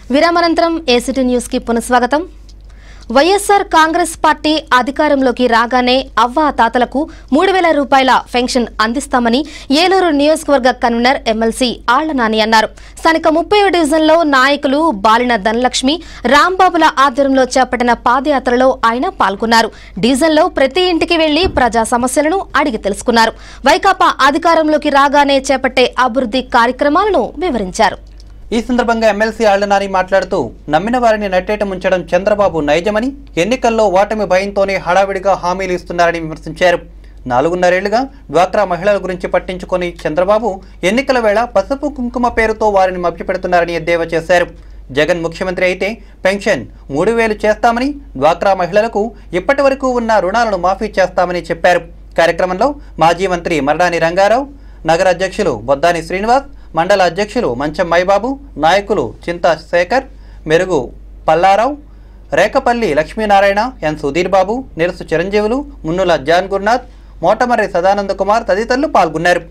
విరామనంతరం ACT news కి పునఃస్వాగతం YSR Congress party అధికారంలోకి రాగానే అవ్వ తాతలకు మూడు వేల రూపాయల పెన్షన్ అందిస్తామని ఏలూరు నియోజకవర్గ కన్వీనర్ ఎమ్మెల్సీ ఆళ్ల నాని అన్నారు స్థానిక ముప్పై డివిజన్లో నాయకులు బాలిన ధనలక్ష్మి రాంబాబుల ఆధ్వర్యంలో చేపట్టిన పాదయాత్రలో ఆయన పాల్గొన్నారు డివిజన్లో ప్రతి ఇంటికి వెళ్లి ప్రజా సమస్యలను అడిగి తెలుసుకున్నారు వైకాపా అధికారంలోకి రాగానే చేపట్టే అభివృద్ధి కార్యక్రమాలను వివరించారు ఈ సందర్భంగా ఎమ్మెల్సీ ఆళ్లనాని మాట్లాడుతూ నమ్మిన వారిని నట్టేట ముంచడం చంద్రబాబు నైజమని ఎన్నికల్లో ఓటమి భయంతోనే హడావిడిగా హామీలు ఇస్తున్నారని విమర్శించారు నాలుగున్నరేళ్లుగా డ్వాక్రా మహిళల గురించి పట్టించుకొని చంద్రబాబు ఎన్నికల వేళ పసుపు కుంకుమ పేరుతో వారిని మభ్యపెడుతున్నారని ఎద్దేవా చేశారు జగన్ ముఖ్యమంత్రి అయితే పెన్షన్ మూడు వేలు చేస్తామని డ్వాక్రా మహిళలకు ఇప్పటి వరకు ఉన్న రుణాలను మాఫీ చేస్తామని చెప్పారు కార్యక్రమంలో మాజీ మంత్రి మరడాని రంగారావు నగర అధ్యక్షులు బొద్దాని శ్రీనివాస్ మండల అధ్యక్షులు మంచం మైబాబు నాయకులు చింతా శేఖర్ మెరుగు పల్లారావు రేకపల్లి లక్ష్మీనారాయణ ఎన్ సుధీర్ బాబు నిరసు చిరంజీవులు మున్నుల జాన్ గురునాథ్ మోటమర్రి సదానంద కుమార్ తదితరులు పాల్గొన్నారు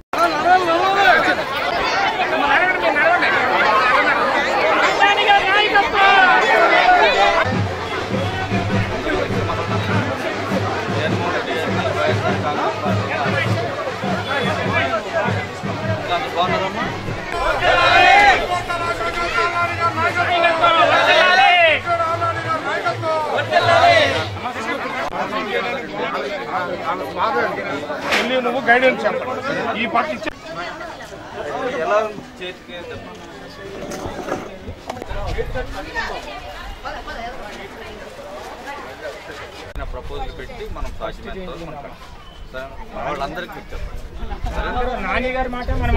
వెళ్ళి నువ్వు గైడెన్స్ చెప్పండి ఈ పక్క ఇచ్చే ప్రపోజల్ పెట్టి మనం సాధ్యమైనంత వరకు మనం కట్టాలి. సరేనా? మన వాళ్ళందరికీ చెప్పండి నాని గారి మాట మనం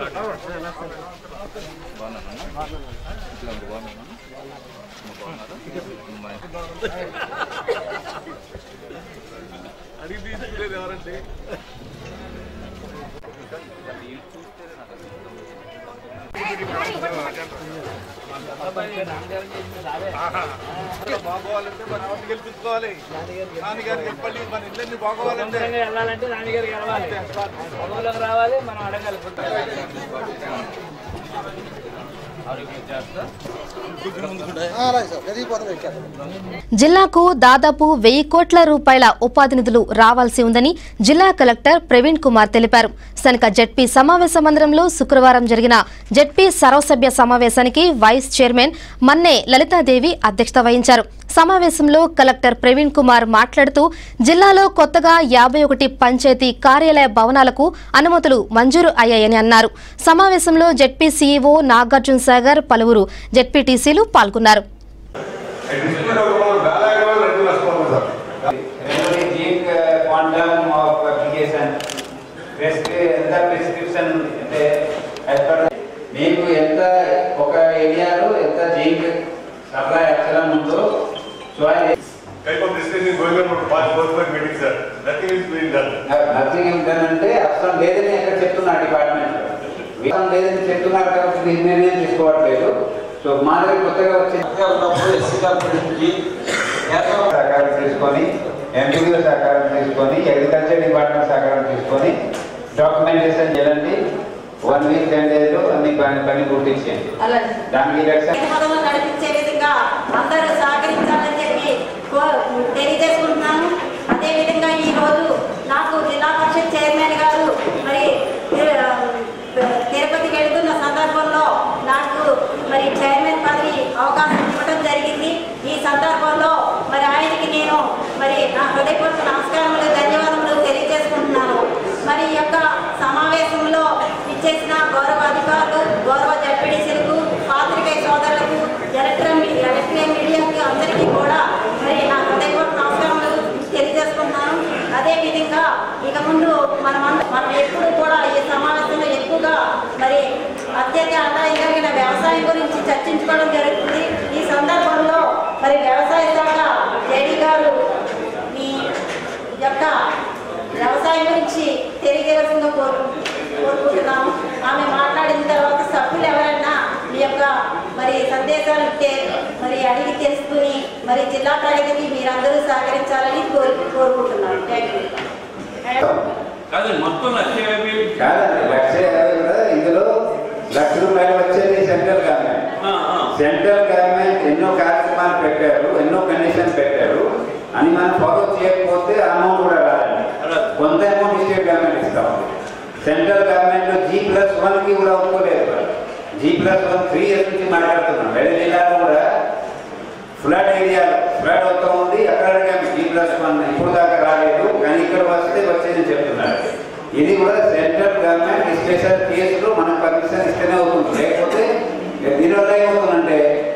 బాగోవాలంటే మన ఇంటికి గెలిపించుకోవాలి నాన్నగారు చెప్పండి మన ఇళ్ళని బాగోవాలంటే వెళ్ళాలంటే నాన్నగారికి వెళ్ళాలి పొలంలోకి రావాలి మనం అడగాలి జిల్లాకు దాదాపు వెయ్యి కోట్ల రూపాయల ఉపాధి నిధులు రావాల్సి ఉందని జిల్లా కలెక్టర్ ప్రవీణ్ కుమార్ తెలిపారు స్థానిక జెడ్పీ సమావేశ మందిరంలో శుక్రవారం జరిగిన జెడ్పీ సర్వసభ్య సమావేశానికి వైస్ చైర్మన్ మన్నే లలితాదేవి అధ్యక్షత వహించారు సమావేశంలో కలెక్టర్ ప్రవీణ్ కుమార్ మాట్లాడుతూ జిల్లాలో కొత్తగా యాభై ఒకటి పంచాయతీ కార్యాలయ భవనాలకు అనుమతులు మంజూరు అయ్యాయని అన్నారు సమావేశంలో జెడ్పీ సీఈఓ నాగార్జున సాగర్ పలువురు జెడ్పీటీసీలు పాల్గొన్నారు Reducing uh, quantum of application, prescri- ఎంత ప్రిస్క్రిప్షన్ అంటే as per the- మీకు ఎంత ఒక ఏరియాలో ఎంత జింక్ సప్లై అవసరం ఉందో so type of discussion going on for past four, five meetings, sir. Nothing is being done. Nothing ఏంటంటే అవసరం లేదని అక్కడ చెప్తున్నా డిపార్ట్మెంట్ అవసరం లేదని చెప్తున్నారు కాబట్టి దీని నిర్ణయం తీసుకోవట్లేదు సో మా దగ్గర కొత్తగా వచ్చే ఉన్నప్పుడు ఎస్సీ నుంచి సహకారం తీసుకొని ఎంపీడీఓ సహకారం తీసుకొని అగ్రికల్చర్ డిపార్ట్మెంట్ సహకారం తీసుకొని డాక్యుమెంటేషన్ చేయండి వన్ వీక్ టెన్ డేస్లో అన్ని పని పని పూర్తి చేయండి దానికి లక్ష్యం పదవులు నడిపించే విధంగా అందరూ సహకరించాలని చెప్పి కో- తెలియజేసుకుంటున్నాను అదేవిధంగా ఈ రోజు నాకు జిల్లా పరిషత్ చైర్మన్ గారు మరి ఆ, తిరుపతికి వెళ్తున్న సందర్భంలో నాకు మరి చైర్మన్ పదవి అవకాశం ఇవ్వడం జరిగింది ఈ సందర్భంలో మరి ఆయనకి నేను మరి నా హృదయపూర్వక నమస్కారములు ధన్యవాదములు తెలియజేసుకుంటున్నాను మరి ఈ యొక్క సమావేశంలో ఇచ్చేసిన గౌరవ అధికారులు గౌరవ జడ్పీడీసీలకు పాత్రికేయ సోదరులకు ఎలక్ట్రానిక్ ఎలక్ట్రానిక్ మీడియాకి అందరికీ కూడా మరి నా హృదయపూర్వక నమస్కారములు తెలియజేసుకుంటున్నాను అదేవిధంగా ఇక ముందు మనం అంద- మనం ఎప్పుడు కూడా ఈ సమావేశంలో ఎక్కువగా మరి అత్యంత ఆదాయం కలిగిన వ్యవసాయం గురించి చర్చించుకోవడం జరుగుతుంది ఈ సందర్భంలో మరి వ్యవసాయ శాఖ జేడీ గారు మీ యొక్క వ్యవసాయం గురించి తెలియజేయవలసిందిగా కోరు కోరుకుంటున్నాము ఆమె మాట్లాడిన తర్వాత సభ్యులు ఎవరైనా మీ యొక్క మరి సందేశాలు ఇస్తే మరి అడిగి తెలుసుకుని మరి జిల్లా ప్రగతికి మీరందరూ సహకరించాలని కోరు కోరుకుంటున్నాను థ్యాంక్ యూ కాదు మొత్తం లక్ష యాభై కాదండి లక్ష యాభై కూడా ఇందులో లక్ష రూపాయలు వచ్చేది సెంట్రల్ గవర్నమెంట్ సెంట్రల్ గవర్నమెంట్ ఎన్నో కార్యక్రమాలు పెట్టారు ఎన్నో కండిషన్స్ పెట్టారు అని మనం ఫాలో చేయకపోతే అమౌంట్ కూడా రాదండి కొంత అమౌంట్ స్టేట్ గవర్నమెంట్ ఇస్తాం సెంట్రల్ గవర్నమెంట్ లో జీ ప్లస్ వన్ కి కూడా ఒప్పుకోలేదు G plus one three years నుంచి మాట్లాడుతున్నాం వేరే జిల్లాలో కూడా ఫ్లడ్ ఏరియాలో ఫ్లడ్ అవుతా ఉంది అక్కడ జీ ప్లస్ వన్ ఇప్పుడు దాకా రాలేదు కానీ ఇక్కడ వస్తే వచ్చేది చెప్తున్నారు ఇది కూడా సెంట్రల్ గవర్నమెంట్ స్పెషల్ కేసులో మనం పర్మిషన్ ఇస్తేనే అవుతుంది లేకపోతే దీనివల్ల ఏమవుతుందంటే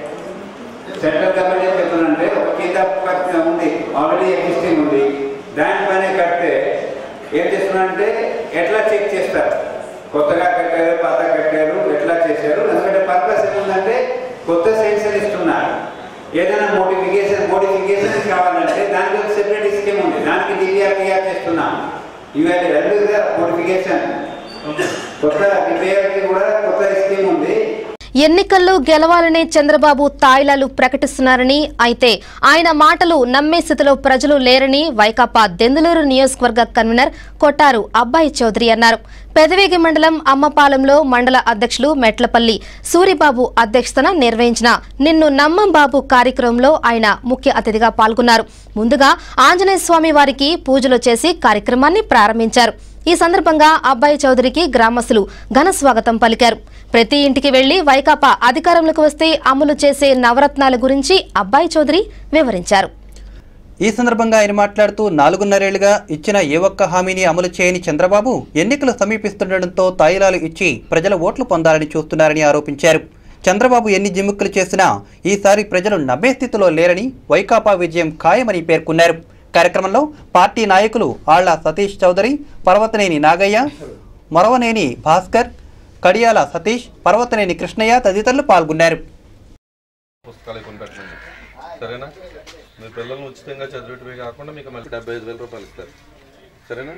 సెంట్రల్ గవర్నమెంట్ ఏం చెప్తుందంటే ఒక కింద పక్కన ఉంది ఆల్రెడీ ఎగ్జిస్టింగ్ ఉంది దానిపైన కడితే ఏం చేస్తున్నారంటే ఎట్లా చెక్ చేస్తారు కొత్తగా కట్టారు పాత కట్టారు ఎట్లా చేశారు ఎందుకంటే పర్పస్ ఏముందంటే కొత్త సెన్షన్ ఇస్తున్నారు ఏదైనా మోడిఫికేషన్ మోడిఫికేషన్ కావాలంటే దానికి ఒక సెపరేట్ స్కీమ్ ఉంది దానికి డిపిఆర్ పిఆర్ చేస్తున్నాం ఇవన్నీ రెండు మోడిఫికేషన్ కొత్త డిపిఆర్కి కూడా కొత్త స్కీమ్ ఉంది ఎన్నికల్లో గెలవాలని చంద్రబాబు తాయిలాలు ప్రకటిస్తున్నారని అయితే ఆయన మాటలు నమ్మే స్థితిలో ప్రజలు లేరని వైకాపా దెందులూరు నియోజకవర్గ కన్వీనర్ కొట్టారు అబ్బాయి చౌదరి అన్నారు పెదవేగి మండలం అమ్మపాలెంలో మండల అధ్యక్షులు మెట్లపల్లి సూరిబాబు అధ్యక్షతన నిర్వహించిన నిన్ను నమ్మం బాబు కార్యక్రమంలో ఆయన ముఖ్య అతిథిగా పాల్గొన్నారు ముందుగా ఆంజనేయ స్వామి వారికి పూజలు చేసి కార్యక్రమాన్ని ప్రారంభించారు ఈ సందర్భంగా అబ్బాయి చౌదరికి గ్రామస్తులు ఘన స్వాగతం పలికారు ప్రతి ఇంటికి వెళ్లి వైకాపా అధికారంలోకి వస్తే అమలు చేసే నవరత్నాల గురించి అబ్బాయి చౌదరి వివరించారు ఈ సందర్భంగా ఆయన మాట్లాడుతూ నాలుగున్నరేళ్లుగా ఇచ్చిన ఏ ఒక్క హామీని అమలు చేయని చంద్రబాబు ఎన్నికలు సమీపిస్తుండటంతో తాయిలాలు ఇచ్చి ప్రజల ఓట్లు పొందాలని చూస్తున్నారని ఆరోపించారు చంద్రబాబు ఎన్ని జిమ్ముక్కులు చేసినా ఈసారి ప్రజలు నమ్మే స్థితిలో లేరని వైకాపా విజయం ఖాయమని పేర్కొన్నారు కార్యక్రమంలో పార్టీ నాయకులు ఆళ్ల సతీష్ చౌదరి పర్వతనేని నాగయ్య మొరవనేని భాస్కర్ కడియాల సతీష్ పర్వతనేని కృష్ణయ్య తదితరులు పాల్గొన్నారు పుస్తకాలు కొనిపెట్టండి సరేనా మీ పిల్లల్ని ఉచితంగా చదివేటివే కాకుండా మీకు మళ్ళీ డెబ్బై ఐదు వేల రూపాయలు ఇస్తారు సరేనా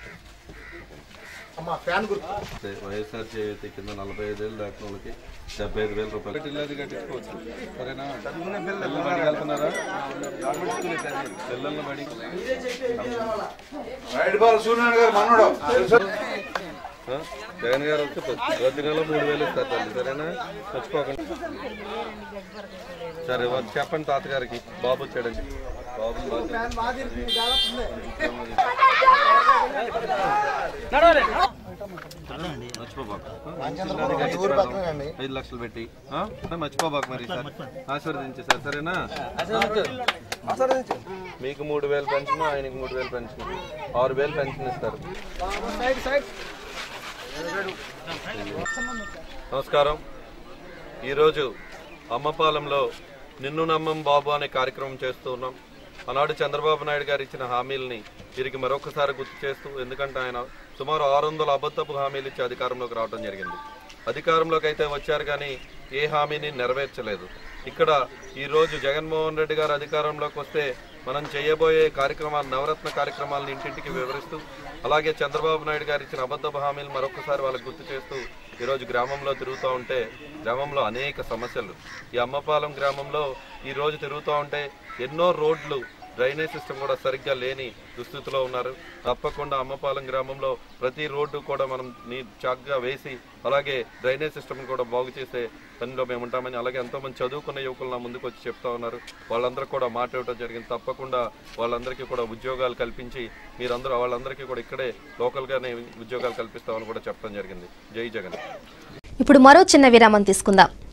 అదే, వైఎస్ఆర్ చేతి కింద నలభై ఐదు వేలు దాటిన వాళ్ళకి డెబ్బై ఐదు వేల రూపాయలు ఇల్లు కట్టించుకోవచ్చు సరేనా పిల్లలు బడికి వెళ్తున్నారా పిల్లల్ని బడి ఆ? జగన్ గారు వస్తే ప్రతి- ప్రతి నెల మూడు వేలు ఇస్తారు తల్లి సరేనా మర్చిపోకండి సరే వచ్చి చెప్పండి తాతగారికి బాబు వచ్చాడని బాబు మర్చిపోబాకు ఐదు లక్షలు పెట్టి ఆ? మర్చిపోబాకు మరి సార్ ఆశీర్వదించి సార్ సరేనా మీకు మూడు వేలు పెన్షన్ ఆయనకి మూడు వేలు పెన్షన్ ఆరు వేలు పెన్షన్ ఇస్తారు నమస్కారం ఈరోజు అమ్మపాలెంలో నిన్ను నమ్మం బాబు అనే కార్యక్రమం చేస్తూ ఉన్నాం ఆనాడు చంద్రబాబు నాయుడు గారు ఇచ్చిన హామీలని వీరికి మరొకసారి గుర్తు చేస్తూ ఎందుకంటే ఆయన సుమారు ఆరు వందల అబద్ధపు హామీలు ఇచ్చి అధికారంలోకి రావడం జరిగింది అధికారంలోకి అయితే వచ్చారు కానీ ఏ హామీని నెరవేర్చలేదు ఇక్కడ ఈరోజు జగన్మోహన్ రెడ్డి గారు అధికారంలోకి వస్తే మనం చేయబోయే కార్యక్రమాలు నవరత్న కార్యక్రమాలను ఇంటింటికి వివరిస్తూ అలాగే చంద్రబాబు నాయుడు గారు ఇచ్చిన అబద్ధపు హామీలు మరొకసారి వాళ్ళకు గుర్తు చేస్తూ ఈరోజు గ్రామంలో తిరుగుతూ ఉంటే గ్రామంలో అనేక సమస్యలు ఈ అమ్మపాలెం గ్రామంలో ఈ రోజు తిరుగుతూ ఉంటే ఎన్నో రోడ్లు డ్రైనేజ్ సిస్టమ్ కూడా సరిగ్గా లేని దుస్థితిలో ఉన్నారు తప్పకుండా అమ్మపాలెం గ్రామంలో ప్రతి రోడ్డు కూడా మనం నీ చక్కగా వేసి అలాగే డ్రైనేజ్ సిస్టమ్ కూడా బాగు చేసే పనిలో మేము ఉంటామని అలాగే ఎంతో మంది చదువుకున్న యువకులు నా ముందుకు వచ్చి చెప్తా ఉన్నారు వాళ్ళందరూ కూడా మాట ఇవ్వడం జరిగింది తప్పకుండా వాళ్ళందరికీ కూడా ఉద్యోగాలు కల్పించి మీరందరూ వాళ్ళందరికీ కూడా ఇక్కడే లోకల్గానే ఉద్యోగాలు కల్పిస్తామని కూడా చెప్పడం జరిగింది జై జగన్ ఇప్పుడు మరో చిన్న విరామం తీసుకుందాం